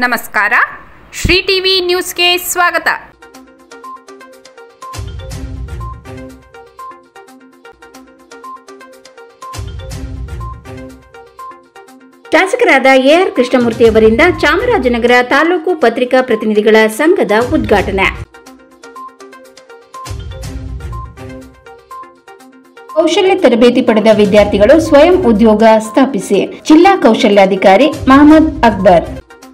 ನಮಸ್ಕಾರ ಶ್ರೀ ಟಿವಿ ನ್ಯೂಸ್ಗೆ ಸ್ವಾಗತ ಶಾಸಕರಾದ ಎಆರ್ ಕೃಷ್ಣಮೂರ್ತಿಯವರಿಂದ ಚಾಮರಾಜನಗರ ತಾಲೂಕು ಪತ್ರಿಕಾ ಪ್ರತಿನಿಧಿಗಳ ಸಂಘದ ಉದ್ಘಾಟನೆ ಕೌಶಲ್ಯ ತರಬೇತಿ ಪಡೆದ ವಿದ್ಯಾರ್ಥಿಗಳು ಸ್ವಯಂ ಉದ್ಯೋಗ ಸ್ಥಾಪಿಸಿ ಜಿಲ್ಲಾ ಕೌಶಲ್ಯಾಧಿಕಾರಿ ಮಹಮ್ಮದ್ ಅಕ್ಬರ್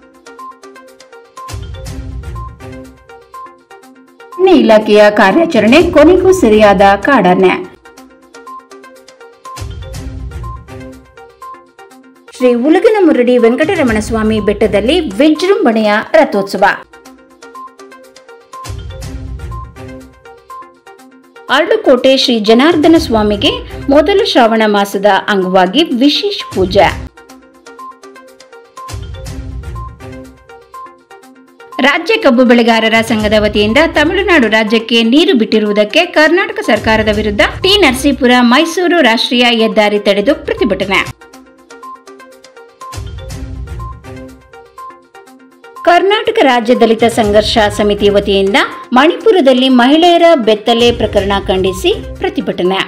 ಅರಣ್ಯ ಇಲಾಖೆಯ ಕಾರ್ಯಾಚರಣೆ ಕೊನೆಗೂ ಸರಿಯಾದ ಕಾಡಾನೆ ಶ್ರೀ ಉಲಗನ ಮುರಡಿ ವೆಂಕಟರಮಣ ಸ್ವಾಮಿ ಬೆಟ್ಟದಲ್ಲಿ ವಿಜೃಂಭಣೆಯ ರಥೋತ್ಸವ ಅರಳುಕೋಟೆ ಶ್ರೀ ಜನಾರ್ದನ ಸ್ವಾಮಿಗೆ ಮೊದಲ ಶ್ರಾವಣ ಮಾಸದ ಅಂಗವಾಗಿ ವಿಶೇಷ ಪೂಜೆ ರಾಜ್ಯ ಕಬ್ಬು ಬೆಳೆಗಾರರ ಸಂಘದ ವತಿಯಿಂದ ತಮಿಳುನಾಡು ರಾಜ್ಯಕ್ಕೆ ನೀರು ಬಿಟ್ಟಿರುವುದಕ್ಕೆ ಕರ್ನಾಟಕ ಸರ್ಕಾರದ ವಿರುದ್ಧ ಟಿ ನರಸೀಪುರ ಮೈಸೂರು ರಾಷ್ಟ್ರೀಯ ಹೆದ್ದಾರಿ ತಡೆದು ಪ್ರತಿಭಟನೆ ಕರ್ನಾಟಕ ರಾಜ್ಯ ದಲಿತ ಸಂಘರ್ಷ ಸಮಿತಿ ವತಿಯಿಂದ ಮಣಿಪುರದಲ್ಲಿ ಮಹಿಳೆಯರ ಬೆತ್ತಲೆ ಪ್ರಕರಣ ಖಂಡಿಸಿ ಪ್ರತಿಭಟನೆ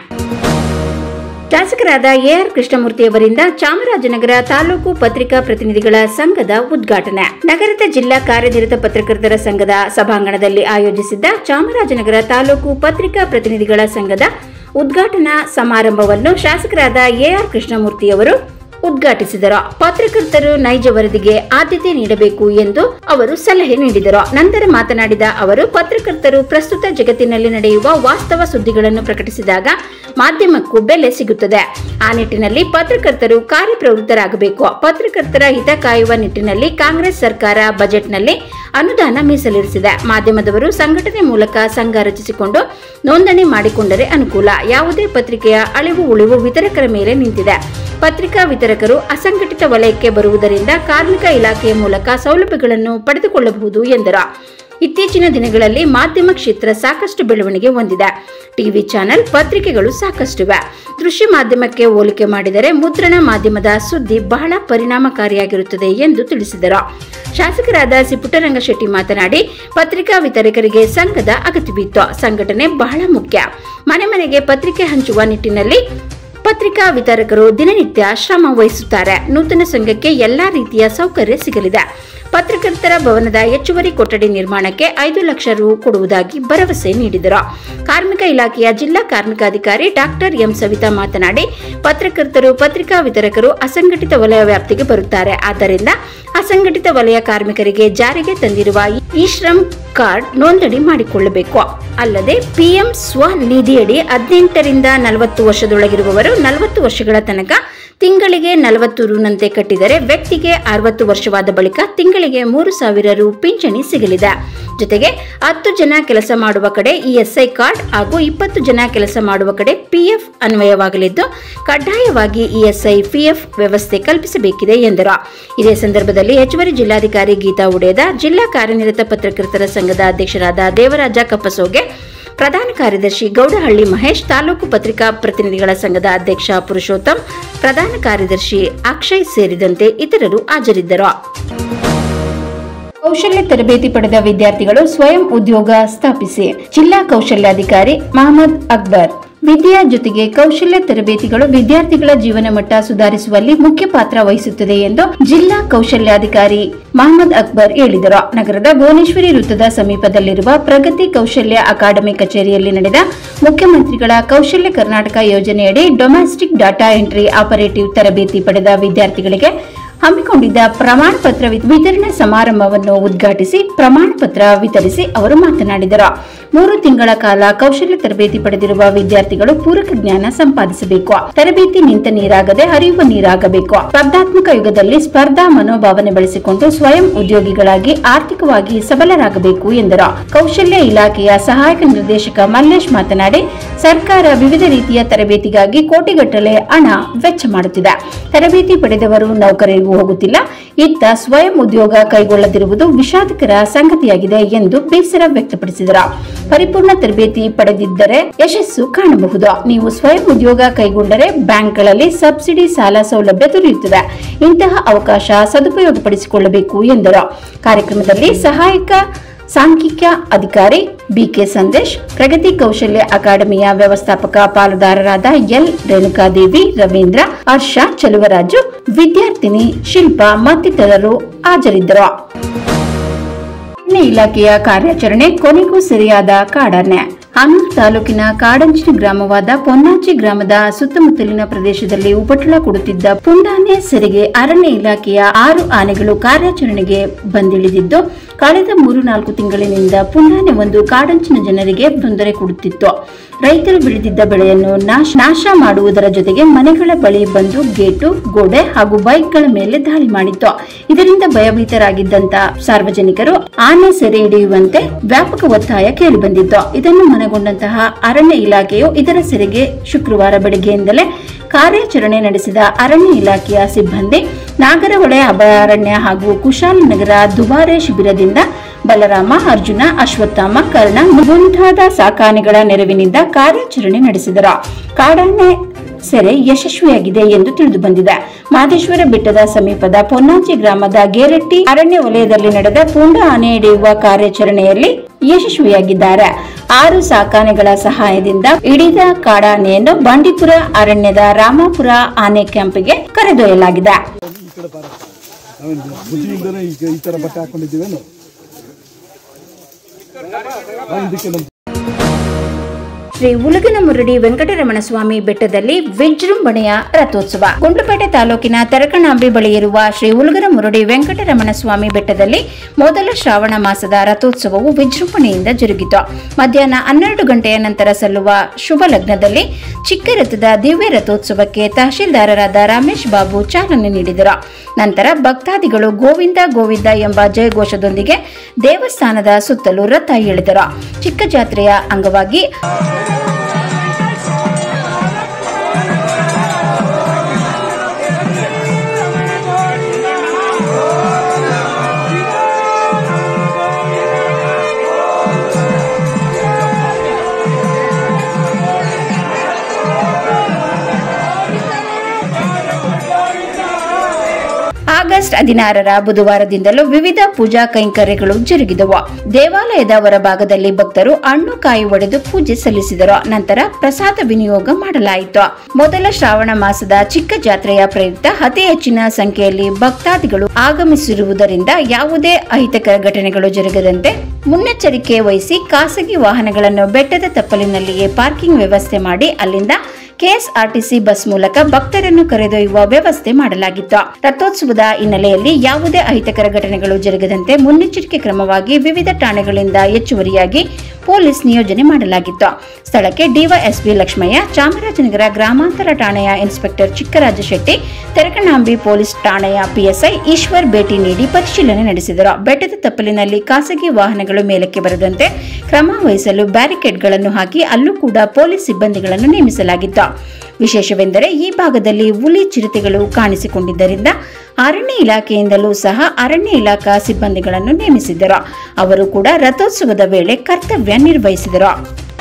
ಶಾಸಕರಾದ ಎಆರ್ ಕೃಷ್ಣಮೂರ್ತಿಯವರಿಂದ ಚಾಮರಾಜನಗರ ತಾಲೂಕು ಪತ್ರಿಕಾ ಪ್ರತಿನಿಧಿಗಳ ಸಂಘದ ಉದ್ಘಾಟನೆ ನಗರದ ಜಿಲ್ಲಾ ಕಾರ್ಯನಿರತ ಪತ್ರಕರ್ತರ ಸಂಘದ ಸಭಾಂಗಣದಲ್ಲಿ ಆಯೋಜಿಸಿದ್ದ ಚಾಮರಾಜನಗರ ತಾಲೂಕು ಪತ್ರಿಕಾ ಪ್ರತಿನಿಧಿಗಳ ಸಂಘದ ಉದ್ಘಾಟನಾ ಸಮಾರಂಭವನ್ನು ಶಾಸಕರಾದ ಎಆರ್ ಕೃಷ್ಣಮೂರ್ತಿಯವರು ಉದ್ಘಾಟಿಸಿದರು ಪತ್ರಕರ್ತರು ನೈಜ ವರದಿಗೆ ಆದ್ಯತೆ ನೀಡಬೇಕು ಎಂದು ಅವರು ಸಲಹೆ ನೀಡಿದರು ನಂತರ ಮಾತನಾಡಿದ ಅವರು ಪತ್ರಕರ್ತರು ಪ್ರಸ್ತುತ ಜಗತ್ತಿನಲ್ಲಿ ನಡೆಯುವ ವಾಸ್ತವ ಸುದ್ದಿಗಳನ್ನು ಪ್ರಕಟಿಸಿದಾಗ ಮಾಧ್ಯಮಕ್ಕೂ ಬೆಲೆ ಸಿಗುತ್ತದೆ ಆ ನಿಟ್ಟಿನಲ್ಲಿ ಪತ್ರಕರ್ತರು ಕಾರ್ಯಪ್ರವೃತ್ತರಾಗಬೇಕು ಪತ್ರಕರ್ತರ ಹಿತ ಕಾಯುವ ನಿಟ್ಟಿನಲ್ಲಿ ಕಾಂಗ್ರೆಸ್ ಸರ್ಕಾರ ಬಜೆಟ್ನಲ್ಲಿ ಅನುದಾನ ಮೀಸಲಿರಿಸಿದೆ ಮಾಧ್ಯಮದವರು ಸಂಘಟನೆ ಮೂಲಕ ಸಂಘ ರಚಿಸಿಕೊಂಡು ನೋಂದಣಿ ಮಾಡಿಕೊಂಡರೆ ಅನುಕೂಲ ಯಾವುದೇ ಪತ್ರಿಕೆಯ ಅಳಿವು ಉಳಿವು ವಿತರಕರ ಮೇಲೆ ನಿಂತಿದೆ ಪತ್ರಿಕಾ ವಿತರಕರು ಅಸಂಘಟಿತ ವಲಯಕ್ಕೆ ಬರುವುದರಿಂದ ಕಾರ್ಮಿಕ ಇಲಾಖೆಯ ಮೂಲಕ ಸೌಲಭ್ಯಗಳನ್ನು ಪಡೆದುಕೊಳ್ಳಬಹುದು ಎಂದರು ಇತ್ತೀಚಿನ ದಿನಗಳಲ್ಲಿ ಮಾಧ್ಯಮ ಕ್ಷೇತ್ರ ಸಾಕಷ್ಟು ಬೆಳವಣಿಗೆ ಹೊಂದಿದೆ ಟಿವಿ ಚಾನೆಲ್ ಪತ್ರಿಕೆಗಳು ಸಾಕಷ್ಟಿವೆ ದೃಶ್ಯ ಮಾಧ್ಯಮಕ್ಕೆ ಹೋಲಿಕೆ ಮಾಡಿದರೆ ಮುದ್ರಣ ಮಾಧ್ಯಮದ ಸುದ್ದಿ ಬಹಳ ಪರಿಣಾಮಕಾರಿಯಾಗಿರುತ್ತದೆ ಎಂದು ತಿಳಿಸಿದರು ಶಾಸಕರಾದ ಸಿ ಪುಟ್ಟರಂಗ ಶೆಟ್ಟಿ ಮಾತನಾಡಿ ಪತ್ರಿಕಾ ವಿತರಕರಿಗೆ ಸಂಘದ ಅಗತ್ಯವಿತ್ತು ಸಂಘಟನೆ ಬಹಳ ಮುಖ್ಯ ಮನೆ ಮನೆಗೆ ಪತ್ರಿಕೆ ಹಂಚುವ ನಿಟ್ಟಿನಲ್ಲಿ ಪತ್ರಿಕಾ ವಿತರಕರು ದಿನನಿತ್ಯ ಶ್ರಮ ವಹಿಸುತ್ತಾರೆ ನೂತನ ಸಂಘಕ್ಕೆ ಎಲ್ಲಾ ರೀತಿಯ ಸೌಕರ್ಯ ಸಿಗಲಿದೆ ಪತ್ರಕರ್ತರ ಭವನದ ಹೆಚ್ಚುವರಿ ಕೊಠಡಿ ನಿರ್ಮಾಣಕ್ಕೆ ಐದು ಲಕ್ಷ ರು ಕೊಡುವುದಾಗಿ ಭರವಸೆ ನೀಡಿದರು ಕಾರ್ಮಿಕ ಇಲಾಖೆಯ ಜಿಲ್ಲಾ ಕಾರ್ಮಿಕಾಧಿಕಾರಿ ಡಾಕ್ಟರ್ ಎಂ ಸವಿತಾ ಮಾತನಾಡಿ ಪತ್ರಕರ್ತರು ಪತ್ರಿಕಾ ವಿತರಕರು ಅಸಂಘಟಿತ ವಲಯ ವ್ಯಾಪ್ತಿಗೆ ಬರುತ್ತಾರೆ ಆದ್ದರಿಂದ ಅಸಂಘಟಿತ ವಲಯ ಕಾರ್ಮಿಕರಿಗೆ ಜಾರಿಗೆ ತಂದಿರುವ ಇ ಶ್ರಮ್ ಕಾರ್ಡ್ ನೋಂದಣಿ ಮಾಡಿಕೊಳ್ಳಬೇಕು ಅಲ್ಲದೆ ಪಿಎಂ ಸ್ವನಿಧಿಯಡಿ ಹದಿನೆಂಟರಿಂದ ನಲವತ್ತು ವರ್ಷದೊಳಗಿರುವವರು ನಲವತ್ತು ವರ್ಷಗಳ ತನಕ ತಿಂಗಳಿಗೆ ನಲವತ್ತು ರುನಂತೆ ಕಟ್ಟಿದರೆ ವ್ಯಕ್ತಿಗೆ ಅರವತ್ತು ವರ್ಷವಾದ ಬಳಿಕ ತಿಂಗಳಿಗೆ ಮೂರು ಸಾವಿರ ರು ಪಿಂಚಣಿ ಸಿಗಲಿದೆ ಜೊತೆಗೆ ಹತ್ತು ಜನ ಕೆಲಸ ಮಾಡುವ ಕಡೆ ಇಎಸ್ಐ ಕಾರ್ಡ್ ಹಾಗೂ ಇಪ್ಪತ್ತು ಜನ ಕೆಲಸ ಮಾಡುವ ಕಡೆ ಪಿಎಫ್ ಅನ್ವಯವಾಗಲಿದ್ದು ಕಡ್ಡಾಯವಾಗಿ ಇಎಸ್ಐ ಪಿಎಫ್ ವ್ಯವಸ್ಥೆ ಕಲ್ಪಿಸಬೇಕಿದೆ ಎಂದರು ಇದೇ ಸಂದರ್ಭದಲ್ಲಿ ಹೆಚ್ಚುವರಿ ಜಿಲ್ಲಾಧಿಕಾರಿ ಗೀತಾ ಉಡೇದ ಜಿಲ್ಲಾ ಕಾರ್ಯನಿರತ ಪತ್ರಕರ್ತರ ಸಂಘದ ಅಧ್ಯಕ್ಷರಾದ ದೇವರಾಜ ಕಪ್ಪಸೋಗೆ ಪ್ರಧಾನ ಕಾರ್ಯದರ್ಶಿ ಗೌಡಹಳ್ಳಿ ಮಹೇಶ್ ತಾಲೂಕು ಪತ್ರಿಕಾ ಪ್ರತಿನಿಧಿಗಳ ಸಂಘದ ಅಧ್ಯಕ್ಷ ಪುರುಷೋತ್ತಮ್ ಪ್ರಧಾನ ಕಾರ್ಯದರ್ಶಿ ಅಕ್ಷಯ್ ಸೇರಿದಂತೆ ಇತರರು ಹಾಜರಿದ್ದರು ಕೌಶಲ್ಯ ತರಬೇತಿ ಪಡೆದ ವಿದ್ಯಾರ್ಥಿಗಳು ಸ್ವಯಂ ಉದ್ಯೋಗ ಸ್ಥಾಪಿಸಿ ಜಿಲ್ಲಾ ಕೌಶಲ್ಯಾಧಿಕಾರಿ ಮಹಮ್ಮದ್ ಅಕ್ಬರ್ ವಿದ್ಯಾ ಜೊತೆಗೆ ಕೌಶಲ್ಯ ತರಬೇತಿಗಳು ವಿದ್ಯಾರ್ಥಿಗಳ ಜೀವನ ಮಟ್ಟ ಸುಧಾರಿಸುವಲ್ಲಿ ಮುಖ್ಯ ಪಾತ್ರ ವಹಿಸುತ್ತದೆ ಎಂದು ಜಿಲ್ಲಾ ಕೌಶಲ್ಯಾಧಿಕಾರಿ ಮಹಮ್ಮದ್ ಅಕ್ಬರ್ ಹೇಳಿದರು ನಗರದ ಭುವನೇಶ್ವರಿ ವೃತ್ತದ ಸಮೀಪದಲ್ಲಿರುವ ಪ್ರಗತಿ ಕೌಶಲ್ಯ ಅಕಾಡೆಮಿ ಕಚೇರಿಯಲ್ಲಿ ನಡೆದ ಮುಖ್ಯಮಂತ್ರಿಗಳ ಕೌಶಲ್ಯ ಕರ್ನಾಟಕ ಯೋಜನೆಯಡಿ ಡೊಮೆಸ್ಟಿಕ್ ಡಾಟಾ ಎಂಟ್ರಿ ಆಪರೇಟಿವ್ ತರಬೇತಿ ಪಡೆದ ವಿದ್ಯಾರ್ಥಿಗಳಿಗೆ ಹಮ್ಮಿಕೊಂಡಿದ್ದ ಪ್ರಮಾಣ ಪತ್ರ ವಿ- ವಿತರಣಾ ಸಮಾರಂಭವನ್ನು ಉದ್ಘಾಟಿಸಿ ಪ್ರಮಾಣ ಪತ್ರ ವಿತರಿಸಿ ಅವರು ಮಾತನಾಡಿದರು ಮೂರು ತಿಂಗಳ ಕಾಲ ಕೌಶಲ್ಯ ತರಬೇತಿ ಪಡೆದಿರುವ ವಿದ್ಯಾರ್ಥಿಗಳು ಪೂರಕ ಜ್ಞಾನ ಸಂಪಾದಿಸಬೇಕು ತರಬೇತಿ ನಿಂತ ನೀರಾಗದೆ ಹರಿಯುವ ನೀರಾಗಬೇಕು ಸ್ಪರ್ಧಾತ್ಮಕ ಯುಗದಲ್ಲಿ ಸ್ಪರ್ಧಾ ಮನೋಭಾವನೆ ಬೆಳೆಸಿಕೊಂಡು ಸ್ವಯಂ ಉದ್ಯೋಗಿಗಳಾಗಿ ಆರ್ಥಿಕವಾಗಿ ಸಬಲರಾಗಬೇಕು ಎಂದರು ಕೌಶಲ್ಯ ಇಲಾಖೆಯ ಸಹಾಯಕ ನಿರ್ದೇಶಕ ಮಲ್ಲೇಶ್ ಮಾತನಾಡಿ ಸರ್ಕಾರ ವಿವಿಧ ರೀತಿಯ ತರಬೇತಿಗಾಗಿ ಕೋಟಿಗಟ್ಟಲೆ ಹಣ ವೆಚ್ಚ ಮಾಡುತ್ತಿದೆ ತರಬೇತಿ ಪಡೆದವರು ನೌಕರರಿಗೂ ಹೋಗುತ್ತಿಲ್ಲ ಇತ್ತ ಸ್ವಯಂ ಉದ್ಯೋಗ ಕೈಗೊಳ್ಳದಿರುವುದು ವಿಷಾದಕರ ಸಂಗತಿಯಾಗಿದೆ ಎಂದು ಬೇಸರ ವ್ಯಕ್ತಪಡಿಸಿದರು ಪರಿಪೂರ್ಣ ತರಬೇತಿ ಪಡೆದಿದ್ದರೆ ಯಶಸ್ಸು ಕಾಣಬಹುದು ನೀವು ಸ್ವಯಂ ಉದ್ಯೋಗ ಕೈಗೊಂಡರೆ ಬ್ಯಾಂಕ್ಗಳಲ್ಲಿ ಸಬ್ಸಿಡಿ ಸಾಲ ಸೌಲಭ್ಯ ದೊರೆಯುತ್ತದೆ ಇಂತಹ ಅವಕಾಶ ಸದುಪಯೋಗಪಡಿಸಿಕೊಳ್ಳಬೇಕು ಎಂದರು ಕಾರ್ಯಕ್ರಮದಲ್ಲಿ ಸಹಾಯಕ ಸಾಂಖ್ಯಿಕ ಅಧಿಕಾರಿ ಬಿಕೆ ಸಂದೇಶ್ ಪ್ರಗತಿ ಕೌಶಲ್ಯ ಅಕಾಡೆಮಿಯ ವ್ಯವಸ್ಥಾಪಕ ಪಾಲುದಾರರಾದ ಎಲ್ ರೇಣುಕಾದೇವಿ ರವೀಂದ್ರ ಹರ್ಷ ಚಲುವರಾಜು ವಿದ್ಯಾರ್ಥಿನಿ ಶಿಲ್ಪಾ ಮತ್ತಿತರರು ಹಾಜರಿದ್ದರು ಅರಣ್ಯ ಇಲಾಖೆಯ ಕಾರ್ಯಾಚರಣೆ ಕೊನೆಗೂ ಸರಿಯಾದ ಕಾಡಾನೆ ಹನೂರು ತಾಲೂಕಿನ ಕಾಡಂಚಿನ ಗ್ರಾಮವಾದ ಪೊನ್ನಾಚಿ ಗ್ರಾಮದ ಸುತ್ತಮುತ್ತಲಿನ ಪ್ರದೇಶದಲ್ಲಿ ಉಪಟಳ ಕೊಡುತ್ತಿದ್ದ ಪುಂಡಾನೆ ಸೆರೆಗೆ ಅರಣ್ಯ ಇಲಾಖೆಯ ಆರು ಆನೆಗಳು ಕಾರ್ಯಾಚರಣೆಗೆ ಬಂದಿಳಿದಿದ್ದು ಕಳೆದ ಮೂರು ನಾಲ್ಕು ತಿಂಗಳಿನಿಂದ ಪುಂಡಾನೆ ಒಂದು ಕಾಡಂಚಿನ ಜನರಿಗೆ ತೊಂದರೆ ಕೊಡುತ್ತಿತ್ತು ರೈತರು ಬೆಳೆದಿದ್ದ ಬೆಳೆಯನ್ನು ನಾಶ ನಾಶ ಮಾಡುವುದರ ಜೊತೆಗೆ ಮನೆಗಳ ಬಳಿ ಬಂದು ಗೇಟು ಗೋಡೆ ಹಾಗೂ ಬೈಕ್ಗಳ ಮೇಲೆ ದಾಳಿ ಮಾಡಿತ್ತು ಇದರಿಂದ ಭಯಭೀತರಾಗಿದ್ದಂತ ಸಾರ್ವಜನಿಕರು ಆನೆ ಸೆರೆ ಹಿಡಿಯುವಂತೆ ವ್ಯಾಪಕ ಒತ್ತಾಯ ಕೇಳಿಬಂದಿತ್ತು ಇದನ್ನು ಮನಗೊಂಡಂತಹ ಅರಣ್ಯ ಇಲಾಖೆಯು ಇದರ ಸೆರೆಗೆ ಶುಕ್ರವಾರ ಬೆಳಗ್ಗೆಯಿಂದಲೇ ಕಾರ್ಯಾಚರಣೆ ನಡೆಸಿದ ಅರಣ್ಯ ಇಲಾಖೆಯ ಸಿಬ್ಬಂದಿ ನಾಗರಹೊಳೆ ಅಭಯಾರಣ್ಯ ಹಾಗೂ ಕುಶಾಲನಗರ ದುಬಾರೆ ಶಿಬಿರದಿಂದ ಬಲರಾಮ ಅರ್ಜುನ ಅಶ್ವತ್ಥಾಮ ಕರ್ಣ ಮುಂತಾದ ಸಾಕಾನೆಗಳ ನೆರವಿನಿಂದ ಕಾರ್ಯಾಚರಣೆ ನಡೆಸಿದರು ಕಾಡಾನೆ ಸೆರೆ ಯಶಸ್ವಿಯಾಗಿದೆ ಎಂದು ತಿಳಿದು ಬಂದಿದೆ ಮಾದೇಶ್ವರ ಬೆಟ್ಟದ ಸಮೀಪದ ಪೊನ್ನಾಚಿ ಗ್ರಾಮದ ಗೇರಟ್ಟಿ ಅರಣ್ಯ ವಲಯದಲ್ಲಿ ನಡೆದ ಪುಂಡ ಆನೆ ಹಿಡಿಯುವ ಕಾರ್ಯಾಚರಣೆಯಲ್ಲಿ ಯಶಸ್ವಿಯಾಗಿದ್ದಾರೆ ಆರು ಸಾಕಾನೆಗಳ ಸಹಾಯದಿಂದ ಹಿಡಿದ ಕಾಡಾನೆಯನ್ನು ಬಂಡೀಪುರ ಅರಣ್ಯದ ರಾಮಾಪುರ ಆನೆ ಕ್ಯಾಂಪ್ಗೆ ಕರೆದೊಯ್ಯಲಾಗಿದೆ ಈ ಕಡೆ ಬಾರ ನಾವೇನು ಬುದ್ಧಿ ಇಲ್ದೇ ಈಗ ಈ ಥರ ಬಟ್ಟೆ ಹಾಕೊಂಡಿದ್ದೀವೇನು ಆ, ಇದಕ್ಕೆ ನಮ್ಮ ಶ್ರೀ ಉಲಗನ ಮುರಡಿ ವೆಂಕಟರಮಣ ಸ್ವಾಮಿ ಬೆಟ್ಟದಲ್ಲಿ ವಿಜೃಂಭಣೆಯ ರಥೋತ್ಸವ ಗುಂಡ್ಲುಪೇಟೆ ತಾಲೂಕಿನ ತೆರಕಣಾಂಬಿ ಬಳಿ ಇರುವ ಶ್ರೀ ಉಲಗನ ಮುರಡಿ ವೆಂಕಟರಮಣ ಸ್ವಾಮಿ ಬೆಟ್ಟದಲ್ಲಿ ಮೊದಲ ಶ್ರಾವಣ ಮಾಸದ ರಥೋತ್ಸವವು ವಿಜೃಂಭಣೆಯಿಂದ ಜರುಗಿತು ಮಧ್ಯಾಹ್ನ ಹನ್ನೆರಡು ಗಂಟೆಯ ನಂತರ ಸಲ್ಲುವ ಶುಭ ಲಗ್ನದಲ್ಲಿ ಚಿಕ್ಕ ರಥದ ದಿವ್ಯ ರಥೋತ್ಸವಕ್ಕೆ ತಹಶೀಲ್ದಾರರಾದ ರಮೇಶ್ ಬಾಬು ಚಾಲನೆ ನೀಡಿದರು ನಂತರ ಭಕ್ತಾದಿಗಳು ಗೋವಿಂದ ಗೋವಿಂದ ಎಂಬ ಜಯಘೋಷದೊಂದಿಗೆ ದೇವಸ್ಥಾನದ ಸುತ್ತಲೂ ರಥ ಎಳೆದರು ಚಿಕ್ಕ ಜಾತ್ರೆಯ ಅಂಗವಾಗಿ ಆಗಸ್ಟ್ ಹದಿನಾರರ ಬುಧವಾರದಿಂದಲೂ ವಿವಿಧ ಪೂಜಾ ಕೈಂಕರ್ಯಗಳು ಜರುಗಿದವು ದೇವಾಲಯದ ಹೊರಭಾಗದಲ್ಲಿ ಭಕ್ತರು ಹಣ್ಣು ಕಾಯಿ ಒಡೆದು ಪೂಜೆ ಸಲ್ಲಿಸಿದರು ನಂತರ ಪ್ರಸಾದ ವಿನಿಯೋಗ ಮಾಡಲಾಯಿತು ಮೊದಲ ಶ್ರಾವಣ ಮಾಸದ ಚಿಕ್ಕ ಜಾತ್ರೆಯ ಪ್ರಯುಕ್ತ ಅತಿ ಹೆಚ್ಚಿನ ಸಂಖ್ಯೆಯಲ್ಲಿ ಭಕ್ತಾದಿಗಳು ಆಗಮಿಸಿರುವುದರಿಂದ ಯಾವುದೇ ಅಹಿತಕರ ಘಟನೆಗಳು ಜರುಗದಂತೆ ಮುನ್ನೆಚ್ಚರಿಕೆ ವಹಿಸಿ ಖಾಸಗಿ ವಾಹನಗಳನ್ನು ಬೆಟ್ಟದ ತಪ್ಪಲಿನಲ್ಲಿಯೇ ಪಾರ್ಕಿಂಗ್ ವ್ಯವಸ್ಥೆ ಮಾಡಿ ಅಲ್ಲಿಂದ ಕೆಎಸ್ಆರ್ಟಿಸಿ ಬಸ್ ಮೂಲಕ ಭಕ್ತರನ್ನು ಕರೆದೊಯ್ಯುವ ವ್ಯವಸ್ಥೆ ಮಾಡಲಾಗಿತ್ತು ರಥೋತ್ಸವದ ಹಿನ್ನೆಲೆಯಲ್ಲಿ ಯಾವುದೇ ಅಹಿತಕರ ಘಟನೆಗಳು ಜರುಗದಂತೆ ಮುನ್ನೆಚ್ಚರಿಕೆ ಕ್ರಮವಾಗಿ ವಿವಿಧ ಠಾಣೆಗಳಿಂದ ಹೆಚ್ಚುವರಿಯಾಗಿ ಪೊಲೀಸ್ ನಿಯೋಜನೆ ಮಾಡಲಾಗಿತ್ತು ಸ್ಥಳಕ್ಕೆ ಡಿವೈಎಸ್ಪಿ ಲಕ್ಷ್ಮಯ್ಯ ಚಾಮರಾಜನಗರ ಗ್ರಾಮಾಂತರ ಠಾಣೆಯ ಇನ್ಸ್ಪೆಕ್ಟರ್ ಚಿಕ್ಕರಾಜ ಶೆಟ್ಟಿ ತೆರಕಣಾಂಬಿ ಪೊಲೀಸ್ ಠಾಣೆಯ ಪಿಎಸ್ಐ ಈಶ್ವರ್ ಭೇಟಿ ನೀಡಿ ಪರಿಶೀಲನೆ ನಡೆಸಿದರು ಬೆಟ್ಟದ ತಪ್ಪಲಿನಲ್ಲಿ ಖಾಸಗಿ ವಾಹನಗಳು ಮೇಲಕ್ಕೆ ಬರದಂತೆ ಕ್ರಮ ವಹಿಸಲು ಬ್ಯಾರಿಕೇಡ್ಗಳನ್ನು ಹಾಕಿ ಅಲ್ಲೂ ಕೂಡ ಪೊಲೀಸ್ ಸಿಬ್ಬಂದಿಗಳನ್ನು ನೇಮಿಸಲಾಗಿತ್ತು ವಿಶೇಷವೆಂದರೆ ಈ ಭಾಗದಲ್ಲಿ ಹುಲಿ ಚಿರತೆಗಳು ಕಾಣಿಸಿಕೊಂಡಿದ್ದರಿಂದ ಅರಣ್ಯ ಇಲಾಖೆಯಿಂದಲೂ ಸಹ ಅರಣ್ಯ ಇಲಾಖಾ ಸಿಬ್ಬಂದಿಗಳನ್ನು ನೇಮಿಸಿದ್ದರು ಅವರು ಕೂಡ ರಥೋತ್ಸವದ ವೇಳೆ ಕರ್ತವ್ಯ ನಿರ್ವಹಿಸಿದರು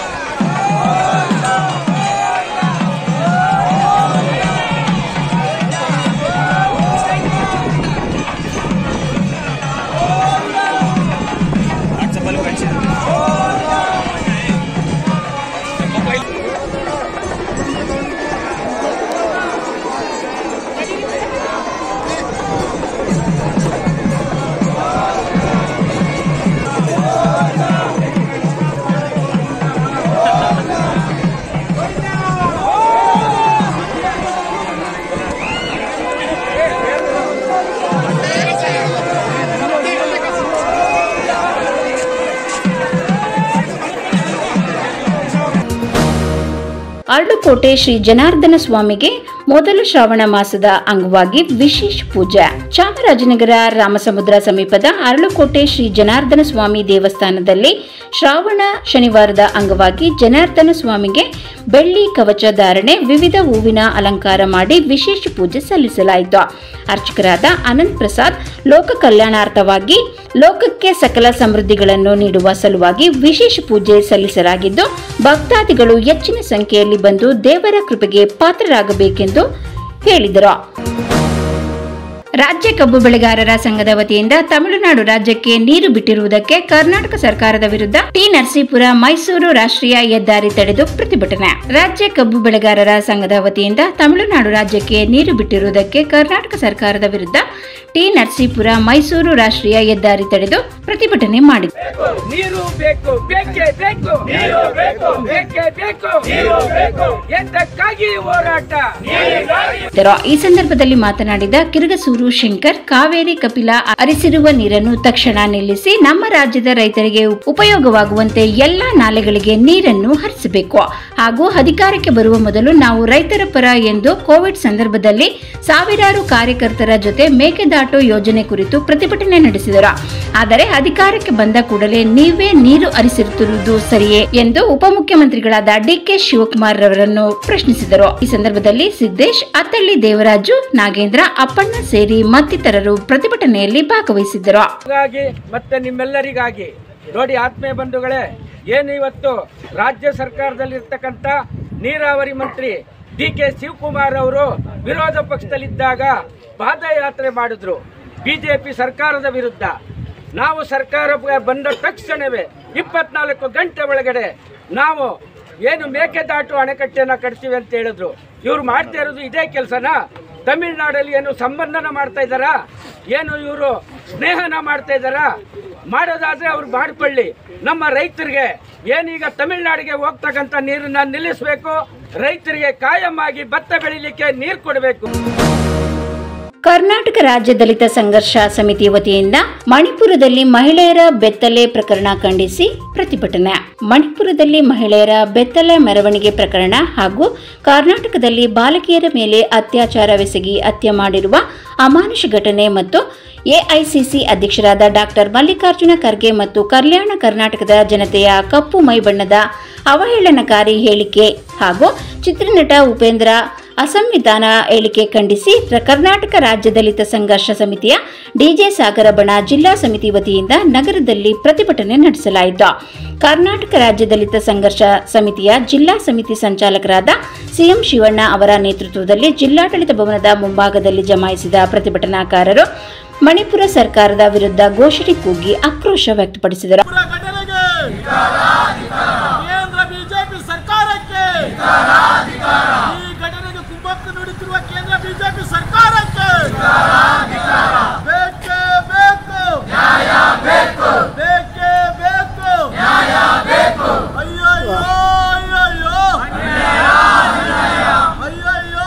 ಅರಳುಕೋಟೆ ಶ್ರೀ ಜನಾರ್ದನ ಸ್ವಾಮಿಗೆ ಮೊದಲ ಶ್ರಾವಣ ಮಾಸದ ಅಂಗವಾಗಿ ವಿಶೇಷ ಪೂಜೆ ಚಾಮರಾಜನಗರ ರಾಮಸಮುದ್ರ ಸಮೀಪದ ಅರಳುಕೋಟೆ ಶ್ರೀ ಜನಾರ್ದನ ಸ್ವಾಮಿ ದೇವಸ್ಥಾನದಲ್ಲಿ ಶ್ರಾವಣ ಶನಿವಾರದ ಅಂಗವಾಗಿ ಜನಾರ್ದನ ಸ್ವಾಮಿಗೆ ಬೆಳ್ಳಿ ಕವಚ ಧಾರಣೆ ವಿವಿಧ ಹೂವಿನ ಅಲಂಕಾರ ಮಾಡಿ ವಿಶೇಷ ಪೂಜೆ ಸಲ್ಲಿಸಲಾಯಿತು ಅರ್ಚಕರಾದ ಅನಂತ್ ಪ್ರಸಾದ್ ಲೋಕ ಕಲ್ಯಾಣಾರ್ಥವಾಗಿ ಲೋಕಕ್ಕೆ ಸಕಲ ಸಮೃದ್ಧಿಗಳನ್ನು ನೀಡುವ ಸಲುವಾಗಿ ವಿಶೇಷ ಪೂಜೆ ಸಲ್ಲಿಸಲಾಗಿದ್ದು ಭಕ್ತಾದಿಗಳು ಹೆಚ್ಚಿನ ಸಂಖ್ಯೆಯಲ್ಲಿ ಬಂದು ದೇವರ ಕೃಪೆಗೆ ಪಾತ್ರರಾಗಬೇಕೆಂದು ಹೇಳಿದರು ರಾಜ್ಯ ಕಬ್ಬು ಬೆಳೆಗಾರರ ಸಂಘದ ವತಿಯಿಂದ ತಮಿಳುನಾಡು ರಾಜ್ಯಕ್ಕೆ ನೀರು ಬಿಟ್ಟಿರುವುದಕ್ಕೆ ಕರ್ನಾಟಕ ಸರ್ಕಾರದ ವಿರುದ್ಧ ಟಿ ನರಸೀಪುರ ಮೈಸೂರು ರಾಷ್ಟ್ರೀಯ ಹೆದ್ದಾರಿ ತಡೆದು ಪ್ರತಿಭಟನೆ ರಾಜ್ಯ ಕಬ್ಬು ಬೆಳೆಗಾರರ ಸಂಘದ ವತಿಯಿಂದ ತಮಿಳುನಾಡು ರಾಜ್ಯಕ್ಕೆ ನೀರು ಬಿಟ್ಟಿರುವುದಕ್ಕೆ ಕರ್ನಾಟಕ ಸರ್ಕಾರದ ವಿರುದ್ಧ ಟಿ ನರಸೀಪುರ ಮೈಸೂರು ರಾಷ್ಟ್ರೀಯ ಹೆದ್ದಾರಿ ತಡೆದು ಪ್ರತಿಭಟನೆ ಮಾಡಿದೆ ನೀರು ಬೇಕು ಬೇಕೇ ಬೇಕು ನೀರು ಬೇಕು ಬೇಕೇ ಬೇಕು ನೀರು ಬೇಕು ಎಂತಕ್ಕಾಗಿ ಹೋರಾಟ ಇದ್ದರು. ಈ ಸಂದರ್ಭದಲ್ಲಿ ಮಾತನಾಡಿದ ಕಿರುಗಸೂರು ಶಂಕರ್ ಕಾವೇರಿ ಕಪಿಲ ಹರಿಸಿರುವ ನೀರನ್ನು ತಕ್ಷಣ ನಿಲ್ಲಿಸಿ ನಮ್ಮ ರಾಜ್ಯದ ರೈತರಿಗೆ ಉಪಯೋಗವಾಗುವಂತೆ ಎಲ್ಲಾ ನಾಲೆಗಳಿಗೆ ನೀರನ್ನು ಹರಿಸಬೇಕು ಹಾಗೂ ಅಧಿಕಾರಕ್ಕೆ ಬರುವ ಮೊದಲು ನಾವು ರೈತರ ಪರ ಎಂದು ಕೋವಿಡ್ ಸಂದರ್ಭದಲ್ಲಿ ಸಾವಿರಾರು ಕಾರ್ಯಕರ್ತರ ಜೊತೆ ಮೇಕೆದಾಟು ಯೋಜನೆ ಕುರಿತು ಪ್ರತಿಭಟನೆ ನಡೆಸಿದರು ಆದರೆ ಅಧಿಕಾರಕ್ಕೆ ಬಂದ ಕೂಡಲೇ ನೀವೇ ನೀರು ಹರಿಸಿರುತ್ತಿರುವುದು ಸರಿಯೇ ಎಂದು ಉಪಮುಖ್ಯಮಂತ್ರಿಗಳಾದ ಡಿಕೆ ಶಿವಕುಮಾರ್ ರವರನ್ನು ಪ್ರಶ್ನಿಸಿದರು ಈ ಸಂದರ್ಭದಲ್ಲಿ ಸಿದ್ದೇಶ್ ಅತ್ತಳ್ಳಿ ದೇವರಾಜು ನಾಗೇಂದ್ರ ಅಪ್ಪಣ್ಣ ಸೇರಿ ಮತ್ತಿತರರು ಪ್ರತಿಭಟನೆಯಲ್ಲಿ ಭಾಗವಹಿಸಿದ್ದರು ಹಾಗಾಗಿ ಮತ್ತೆ ನಿಮ್ಮೆಲ್ಲರಿಗಾಗಿ ನೋಡಿ ಆತ್ಮೀಯ ಬಂಧುಗಳೇ ಏನು ಇವತ್ತು ರಾಜ್ಯ ಸರ್ಕಾರದಲ್ಲಿರ್ತಕ್ಕಂಥ ನೀರಾವರಿ ಮಂತ್ರಿ ಡಿ ಕೆ ಶಿವಕುಮಾರ್ ಅವರು ವಿರೋಧ ಪಕ್ಷದಲ್ಲಿದ್ದಾಗ ಪಾದಯಾತ್ರೆ ಮಾಡಿದ್ರು ಬಿಜೆಪಿ ಸರ್ಕಾರದ ವಿರುದ್ಧ ನಾವು ಸರ್ಕಾರ ಬಂದ ತಕ್ಷಣವೇ ಇಪ್ಪತ್ನಾಲ್ಕು ಗಂಟೆ ಒಳಗಡೆ ನಾವು ಏನು ಮೇಕೆದಾಟು ಅಣೆಕಟ್ಟೆನ ಕಟ್ತೀವಿ ಅಂತ ಹೇಳಿದ್ರು ಇವ್ರು ಮಾಡ್ತಾ ಇರೋದು ಇದೇ ಕೆಲಸನಾ ತಮಿಳ್ನಾಡಲ್ಲಿ ಏನು ಸಂಬಂಧನ ಮಾಡ್ತಾ ಇದ್ದಾರಾ ಏನು ಇವರು ಸ್ನೇಹನ ಮಾಡ್ತಾ ಇದ್ದಾರಾ ಮಾಡೋದಾದ್ರೆ ಅವ್ರು ಮಾಡ್ಕೊಳ್ಳಿ ನಮ್ಮ ರೈತರಿಗೆ ಏನೀಗ ತಮಿಳ್ನಾಡಿಗೆ ಹೋಗ್ತಕ್ಕಂಥ ನೀರನ್ನ ನಿಲ್ಲಿಸಬೇಕು ರೈತರಿಗೆ ಕಾಯಂ ಆಗಿ ಭತ್ತ ಬೆಳಿಲಿಕ್ಕೆ ನೀರು ಕೊಡಬೇಕು ಕರ್ನಾಟಕ ರಾಜ್ಯ ದಲಿತ ಸಂಘರ್ಷ ಸಮಿತಿ ವತಿಯಿಂದ ಮಣಿಪುರದಲ್ಲಿ ಮಹಿಳೆಯರ ಬೆತ್ತಲೆ ಪ್ರಕರಣ ಖಂಡಿಸಿ ಪ್ರತಿಭಟನೆ ಮಣಿಪುರದಲ್ಲಿ ಮಹಿಳೆಯರ ಬೆತ್ತಲೆ ಮೆರವಣಿಗೆ ಪ್ರಕರಣ ಹಾಗೂ ಕರ್ನಾಟಕದಲ್ಲಿ ಬಾಲಕಿಯರ ಮೇಲೆ ಅತ್ಯಾಚಾರವೆಸಗಿ ಹತ್ಯೆ ಮಾಡಿರುವ ಅಮಾನುಷ ಘಟನೆ ಮತ್ತು ಎಐಸಿಸಿ ಅಧ್ಯಕ್ಷರಾದ ಡಾಕ್ಟರ್ ಮಲ್ಲಿಕಾರ್ಜುನ ಖರ್ಗೆ ಮತ್ತು ಕಲ್ಯಾಣ ಕರ್ನಾಟಕದ ಜನತೆಯ ಕಪ್ಪು ಮೈ ಬಣ್ಣದ ಅವಹೇಳನಕಾರಿ ಹೇಳಿಕೆ ಹಾಗೂ ಚಿತ್ರನಟ ಉಪೇಂದ್ರ ಅಸಂವಿಧಾನ ಹೇಳಿಕೆ ಖಂಡಿಸಿ ರ- ಕರ್ನಾಟಕ ರಾಜ್ಯ ದಲಿತ ಸಂಘರ್ಷ ಸಮಿತಿಯ ಡಿಜೆ ಸಾಗರ ಬಣ ಜಿಲ್ಲಾ ಸಮಿತಿ ವತಿಯಿಂದ ನಗರದಲ್ಲಿ ಪ್ರತಿಭಟನೆ ನಡೆಸಲಾಯಿತು ಕರ್ನಾಟಕ ರಾಜ್ಯ ದಲಿತ ಸಂಘರ್ಷ ಸಮಿತಿಯ ಜಿಲ್ಲಾ ಸಮಿತಿ ಸಂಚಾಲಕರಾದ ಸಿಎಂ ಶಿವಣ್ಣ ಅವರ ನೇತೃತ್ವದಲ್ಲಿ ಜಿಲ್ಲಾಡಳಿತ ಭವನದ ಮುಂಭಾಗದಲ್ಲಿ ಜಮಾಯಿಸಿದ ಪ್ರತಿಭಟನಾಕಾರರು ಮಣಿಪುರ ಸರ್ಕಾರದ ವಿರುದ್ಧ ಘೋಷಣೆ ಕೂಗಿ ಆಕ್ರೋಶ ವ್ಯಕ್ತಪಡಿಸಿದರು ಪುರ ಘಟನೆಗೆ ಕೇಂದ್ರ ಬಿಜೆಪಿ ಸರ್ಕಾರಕ್ಕೆ ಈ ಘಟನೆಗೆ ಕುಮ್ಮಕ್ಕು ನೀಡುತ್ತಿರುವ ಕೇಂದ್ರ ಬಿಜೆಪಿ ಸರ್ಕಾರಕ್ಕೆ ಬೇಕೇ ಬೇಕು ಬೇಕೇ ಬೇಕು ಅಯ್ಯಯ್ಯೋ ಅಯ್ಯಯ್ಯೋ ಅಯ್ಯಯ್ಯೋ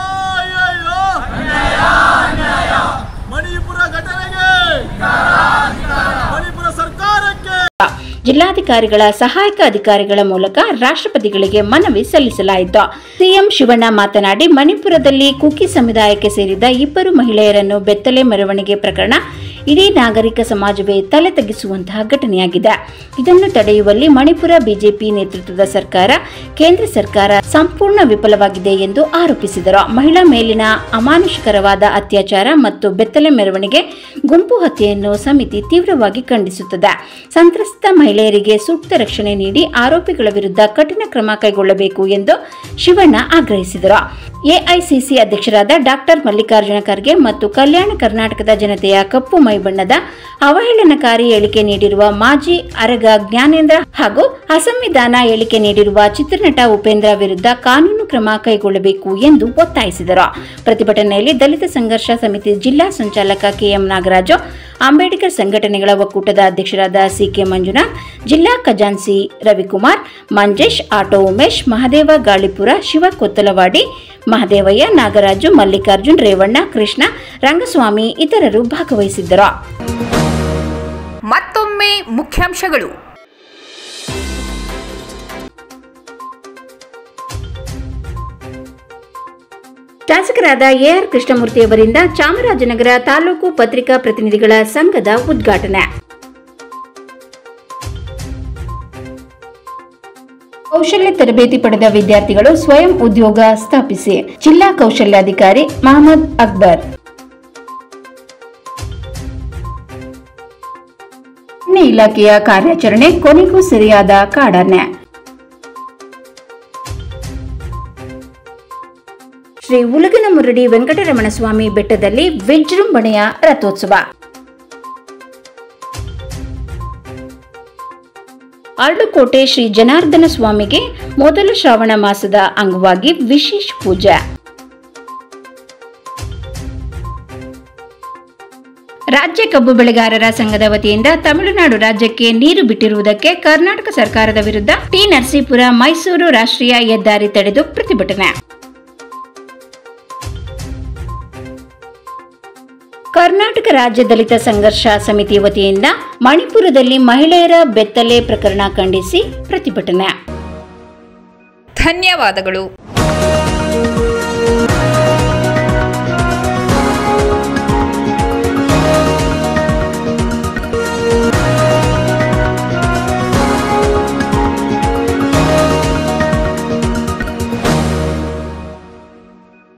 ಅಯ್ಯಯ್ಯೋ ಮಣಿಪುರ ಘಟನೆಗೆ ಮಣಿಪುರ ಸರ್ಕಾರಕ್ಕೆ ಜಿಲ್ಲಾಧಿಕಾರಿಗಳ ಸಹಾಯಕ ಅಧಿಕಾರಿಗಳ ಮೂಲಕ ರಾಷ್ಟ್ರಪತಿಗಳಿಗೆ ಮನವಿ ಸಲ್ಲಿಸಲಾಯಿತು ಸಿಎಂ ಶಿವಣ್ಣ ಮಾತನಾಡಿ ಮಣಿಪುರದಲ್ಲಿ ಕುಕಿ ಸಮುದಾಯಕ್ಕೆ ಸೇರಿದ ಇಬ್ಬರು ಮಹಿಳೆಯರನ್ನು ಬೆತ್ತಲೆ ಮೆರವಣಿಗೆ ಪ್ರಕರಣ ಇಡೀ ನಾಗರಿಕ ಸಮಾಜವೇ ತಲೆ ತಗ್ಗಿಸುವಂತಹ ಘಟನೆಯಾಗಿದೆ ಇದನ್ನು ತಡೆಯುವಲ್ಲಿ ಮಣಿಪುರ ಬಿಜೆಪಿ ನೇತೃತ್ವದ ಸರ್ಕಾರ ಕೇಂದ್ರ ಸರ್ಕಾರ ಸಂಪೂರ್ಣ ವಿಫಲವಾಗಿದೆ ಎಂದು ಆರೋಪಿಸಿದರು ಮಹಿಳಾ ಮೇಲಿನ ಅಮಾನುಷಕರವಾದ ಅತ್ಯಾಚಾರ ಮತ್ತು ಬೆತ್ತಲೆ ಮೆರವಣಿಗೆ ಗುಂಪು ಹತ್ಯೆಯನ್ನು ಸಮಿತಿ ತೀವ್ರವಾಗಿ ಖಂಡಿಸುತ್ತದೆ ಸಂತ್ರಸ್ತ ಮಹಿಳೆಯರಿಗೆ ಸೂಕ್ತ ರಕ್ಷಣೆ ನೀಡಿ ಆರೋಪಿಗಳ ವಿರುದ್ಧ ಕಠಿಣ ಕ್ರಮ ಕೈಗೊಳ್ಳಬೇಕು ಎಂದು ಶಿವಣ್ಣ ಆಗ್ರಹಿಸಿದರು ಎಐಸಿಸಿ ಅಧ್ಯಕ್ಷರಾದ ಡಾಕ್ಟರ್ ಮಲ್ಲಿಕಾರ್ಜುನ ಖರ್ಗೆ ಮತ್ತು ಕಲ್ಯಾಣ ಕರ್ನಾಟಕದ ಜನತೆಯ ಕಪ್ಪು ಮೈಬಣ್ಣದ ಅವಹೇಳನಕಾರಿ ಹೇಳಿಕೆ ನೀಡಿರುವ ಮಾಜಿ ಅರಗ ಜ್ಞಾನೇಂದ್ರ ಹಾಗೂ ಅಸಂವಿಧಾನ ಹೇಳಿಕೆ ನೀಡಿರುವ ಚಿತ್ರನಟ ಉಪೇಂದ್ರ ವಿರುದ್ಧ ಕಾನೂನು ಕ್ರಮ ಕೈಗೊಳ್ಳಬೇಕು ಎಂದು ಒತ್ತಾಯಿಸಿದರು ಪ್ರತಿಭಟನೆಯಲ್ಲಿ ದಲಿತ ಸಂಘರ್ಷ ಸಮಿತಿ ಜಿಲ್ಲಾ ಸಂಚಾಲಕ ಕೆಎಂ ನಾಗರಾಜು ಅಂಬೇಡ್ಕರ್ ಸಂಘಟನೆಗಳ ಒಕ್ಕೂಟದ ಅಧ್ಯಕ್ಷರಾದ ಸಿಕೆ ಮಂಜುನಾಥ್ ಜಿಲ್ಲಾ ಖಜಾನ್ಸಿ ರವಿಕುಮಾರ್ ಮಂಜೇಶ್ ಆಟೋ ಉಮೇಶ್ ಮಹದೇವ ಗಾಳಿಪುರ ಶಿವ ಕೊತ್ತಲವಾಡಿ ಮಹದೇವಯ್ಯ ನಾಗರಾಜು ಮಲ್ಲಿಕಾರ್ಜುನ್ ರೇವಣ್ಣ ಕೃಷ್ಣ ರಂಗಸ್ವಾಮಿ ಇತರರು ಭಾಗವಹಿಸಿದ್ದರು ಮತ್ತೊಮ್ಮೆ ಮುಖ್ಯಾಂಶಗಳು ಶಾಸಕರಾದ ಎಆರ್ ಕೃಷ್ಣಮೂರ್ತಿ ಅವರಿಂದ ಚಾಮರಾಜನಗರ ತಾಲೂಕು ಪತ್ರಿಕಾ ಪ್ರತಿನಿಧಿಗಳ ಸಂಘದ ಉದ್ಘಾಟನೆ ಕೌಶಲ್ಯ ತರಬೇತಿ ಪಡೆದ ವಿದ್ಯಾರ್ಥಿಗಳು ಸ್ವಯಂ ಉದ್ಯೋಗ ಸ್ಥಾಪಿಸಿ ಜಿಲ್ಲಾ ಕೌಶಲ್ಯಾಧಿಕಾರಿ ಮಹಮ್ಮದ್ ಅಕ್ಬರ್ ಅರಣ್ಯ ಇಲಾಖೆಯ ಕಾರ್ಯಾಚರಣೆ ಕೊನೆಗೂ ಸರಿಯಾದ ಕಾಡಾನೆ ಶ್ರೀ ಉಲಗನ ಮುರಡಿ ವೆಂಕಟರಮಣ ಸ್ವಾಮಿ ಬೆಟ್ಟದಲ್ಲಿ ವಿಜೃಂಭಣೆಯ ರಥೋತ್ಸವ ಅರಳುಕೋಟೆ ಶ್ರೀ ಜನಾರ್ದನ ಸ್ವಾಮಿಗೆ ಮೊದಲ ಶ್ರಾವಣ ಮಾಸದ ಅಂಗವಾಗಿ ವಿಶೇಷ ಪೂಜೆ ರಾಜ್ಯ ಕಬ್ಬು ಬೆಳೆಗಾರರ ಸಂಘದ ವತಿಯಿಂದ ತಮಿಳುನಾಡು ರಾಜ್ಯಕ್ಕೆ ನೀರು ಬಿಟ್ಟಿರುವುದಕ್ಕೆ ಕರ್ನಾಟಕ ಸರ್ಕಾರದ ವಿರುದ್ಧ ಟಿ ನರಸೀಪುರ ಮೈಸೂರು ರಾಷ್ಟ್ರೀಯ ಹೆದ್ದಾರಿ ತಡೆದು ಪ್ರತಿಭಟನೆ ಕರ್ನಾಟಕ ರಾಜ್ಯ ದಲಿತ ಸಂಘರ್ಷ ಸಮಿತಿ ವತಿಯಿಂದ ಮಣಿಪುರದಲ್ಲಿ ಮಹಿಳೆಯರ ಬೆತ್ತಲೆ ಪ್ರಕರಣ ಖಂಡಿಸಿ ಪ್ರತಿಭಟನೆ ಧನ್ಯವಾದಗಳು